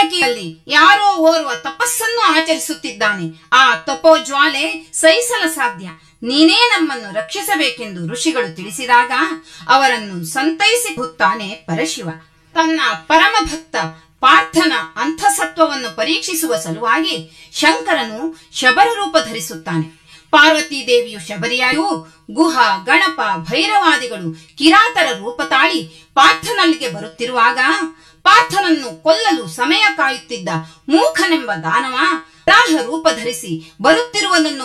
ಕಿಟಕಿಯಲ್ಲಿ ಯಾರೋ ಓರ್ವ ತಪಸ್ಸನ್ನು ಆಚರಿಸುತ್ತಿದ್ದಾನೆ ಆ ತಪೋಜ್ವಾಲೆ ಸಹಿಸಲ ಸಾಧ್ಯ ನೀನೇ ನಮ್ಮನ್ನು ರಕ್ಷಿಸಬೇಕೆಂದು ಋಷಿಗಳು ತಿಳಿಸಿದಾಗ ಅವರನ್ನು ಸಂತೈಸಿಹುತ್ತಾನೆ ಪರಶಿವ ತನ್ನ ಪರಮ ಭಕ್ತ ಪಾರ್ಥನ ಅಂತಸತ್ವವನ್ನು ಪರೀಕ್ಷಿಸುವ ಸಲುವಾಗಿ ಶಂಕರನು ಶಬರ ರೂಪ ಧರಿಸುತ್ತಾನೆ ಪಾರ್ವತೀ ದೇವಿಯು ಶಬರಿಯಾಯೂ ಗುಹ ಗಣಪ ಭೈರವಾದಿಗಳು ಕಿರಾತರ ರೂಪ ತಾಳಿ ಪಾರ್ಥನಲ್ಲಿಗೆ ಬರುತ್ತಿರುವಾಗ ಪಾರ್ಥನನ್ನು ಕೊಲ್ಲಲು ಸಮಯ ಕಾಯುತ್ತಿದ್ದ ಮೂಖನೆಂಬ ದಾನವ ರಾಹ ರೂಪ ಧರಿಸಿ ಬರುತ್ತಿರುವುದನ್ನು